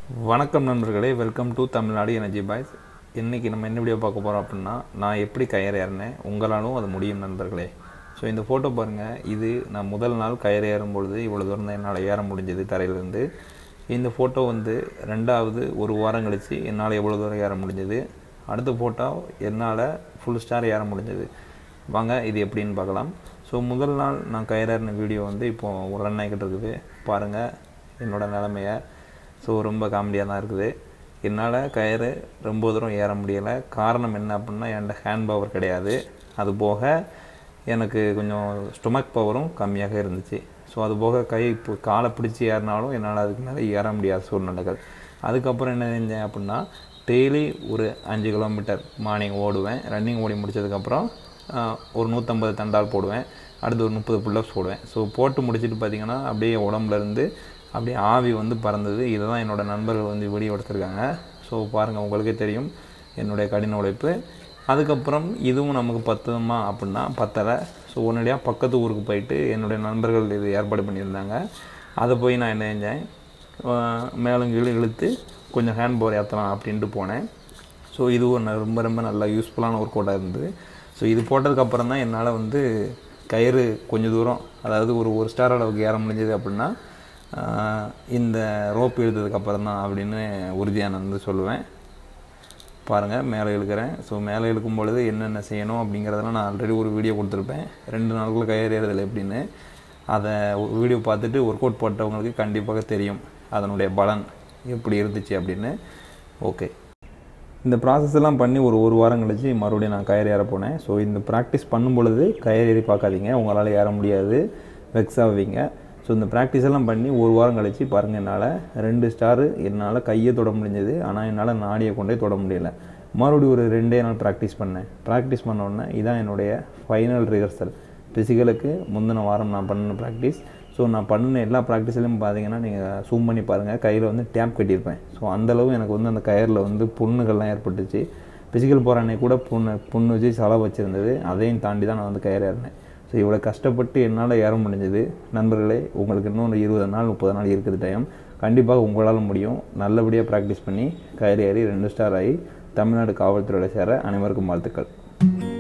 வணக்கம் நண்பர்களே welcome to Tamil Nadu energy boys இன்றைக்கி நம்ம என்ன வீடியோ பார்க்க போகிறோம் அப்படின்னா நான் எப்படி கயிறு ஏறினேன் உங்களாலும் அது முடியும் நண்பர்களே ஸோ இந்த ஃபோட்டோ பாருங்கள் இது நான் முதல் நாள் கயிறு ஏறும் பொழுது இவ்வளோ தூரம் தான் என்னால் ஏற முடிஞ்சது தரையிலேருந்து இந்த ஃபோட்டோ வந்து ரெண்டாவது ஒரு வாரம் கழித்து என்னால் எவ்வளோ தூரம் ஏற முடிஞ்சது அடுத்த ஃபோட்டோ என்னால் ஃபுல் ஸ்டார் ஏற முடிஞ்சது வாங்க இது எப்படின்னு பார்க்கலாம் ஸோ முதல் நாள் நான் கயிறேறின வீடியோ வந்து இப்போது ரன் ஆகிக்கிட்டு இருக்குது பாருங்கள் என்னோடய நிலமையை ஸோ ரொம்ப காமெடியாக தான் இருக்குது என்னால் கயிறு ரொம்ப தூரம் ஏற முடியலை காரணம் என்ன அப்படின்னா என்கிட்ட ஹேண்ட் பவர் கிடையாது அது போக எனக்கு கொஞ்சம் ஸ்டொமக் பவரும் கம்மியாக இருந்துச்சு ஸோ அது போக கை இப்போ காலை பிடிச்சி ஏறினாலும் என்னால் அதுக்கு மேலே ஏற முடியாத சூழ்நிலைகள் அதுக்கப்புறம் என்ன செஞ்சேன் அப்படின்னா டெய்லி ஒரு அஞ்சு கிலோமீட்டர் மார்னிங் ஓடுவேன் ரன்னிங் ஓடி முடிச்சதுக்கப்புறம் ஆஹ், ஒரு நூற்றம்பது தண்டால் போடுவேன் அடுத்து ஒரு முப்பது புல்லப்ஸ் போடுவேன் ஸோ போட்டு முடிச்சுட்டு பார்த்தீங்கன்னா அப்படியே உடம்புல இருந்து அப்படியே ஆவி வந்து பறந்தது இதை தான் என்னோடய நண்பர்கள் வந்து வீடியோ எடுத்திருக்காங்க ஸோ பாருங்கள் உங்களுக்கே தெரியும் என்னுடைய கடின உழைப்பு அதுக்கப்புறம் இதுவும் நமக்கு பத்துமா அப்படின்னா பத்தலை ஸோ உடனடியாக பக்கத்து ஊருக்கு போயிட்டு என்னுடைய நண்பர்கள் இது ஏற்பாடு பண்ணியிருந்தாங்க அதை போய் நான் என்ன செஞ்சேன் ஆஹ் மேலும் கீழே இழுத்து கொஞ்சம் ஹேண்ட் பவர் ஏற்றலாம் அப்படின்ட்டு போனேன் ஸோ இது ஒரு ந- ரொம்ப ரொம்ப நல்ல யூஸ்ஃபுல்லான ஒர்க் அவுட்டாக இருந்தது ஸோ இது போட்டதுக்கப்புறம் தான் என்னால் வந்து கயிறு கொஞ்சம் தூரம் அதாவது ஒரு ஒரு ஸ்டார் அளவுக்கு ஏற முடிஞ்சது அப்படின்னா ஆஹ் இந்த ரோப் இழுத்ததுக்கப்புறம் தான் அப்படின்னு உறுதியாக நான் வந்து சொல்லுவேன் பாருங்கள் மேலே இழுக்கிறேன் ஸோ மேலே இழுக்கும் பொழுது என்னென்ன செய்யணும் அப்படிங்கிறதெல்லாம் நான் ஆல்ரெடி ஒரு வீடியோ கொடுத்துருப்பேன் ரெண்டு நாளுக்குள்ள கயிறு ஏறுதல் எப்படின்னு அதை வீடியோ பார்த்துட்டு ஒர்க் அவுட் போட்டவங்களுக்கு கண்டிப்பாக தெரியும் அதனுடைய பலன் எப்படி இருந்துச்சு அப்படின்னு ஓகே இந்த ப்ராசஸ் எல்லாம் பண்ணி ஒரு ஒரு வாரம் கழிச்சு மறுபடியும் நான் கயிறு ஏற போனேன் ஸோ இந்த ப்ராக்டிஸ் பண்ணும் பொழுது கயிறு ஏறி பார்க்காதீங்க உங்களால் ஏற முடியாது வெக்ஸ் ஆவீங்க ஸோ இந்த ப்ராக்டிஸ் எல்லாம் பண்ணி ஒரு வாரம் கழிச்சு பாருங்கள் என்னால் ரெண்டு ஸ்டாரு என்னால் கையை தொட முடிஞ்சது ஆனால் என்னால் நாடியை கொண்டே தொட முடியல மறுபடியும் ஒரு ரெண்டே நாள் ப்ராக்டிஸ் பண்ணேன் ப்ராக்டிஸ் பண்ண உடனே இதான் என்னுடைய ஃபைனல் ரிஹர்சல் ஃபிசிக்கலுக்கு முந்தின வாரம் நான் பண்ணின ப்ராக்டிஸ் ஸோ நான் பண்ணின எல்லா ப்ராக்டிஸ்லையும் பார்த்தீங்கன்னா நீங்கள் ஜூம் பண்ணி பாருங்கள் கையில் வந்து டேப் கட்டியிருப்பேன் ஸோ அந்தளவு எனக்கு வந்து அந்த கயரில் வந்து புண்ணுகள்லாம் ஏற்பட்டுச்சு ஃபிசிக்கல் போகிற அன்னைக்கு கூட புண்ணு புண்ணு வச்சு செலவு வச்சுருந்தது அதையும் தாண்டி தான் நான் வந்து கயிறு ஏறினேன் ஸோ இவ்வளோ கஷ்டப்பட்டு என்னால் ஏற முடிஞ்சது நண்பர்களே உங்களுக்கு இன்னும் ஒரு இருபது நாள் முப்பது நாள் இருக்குது டைம் கண்டிப்பாக உங்களால் முடியும் நல்லபடியாக ப்ராக்டிஸ் பண்ணி கயிறு ஏறி ரெண்டு ஸ்டார் ஆகி தமிழ்நாடு காவல்துறையில் சேர அனைவருக்கும் வாழ்த்துக்கள்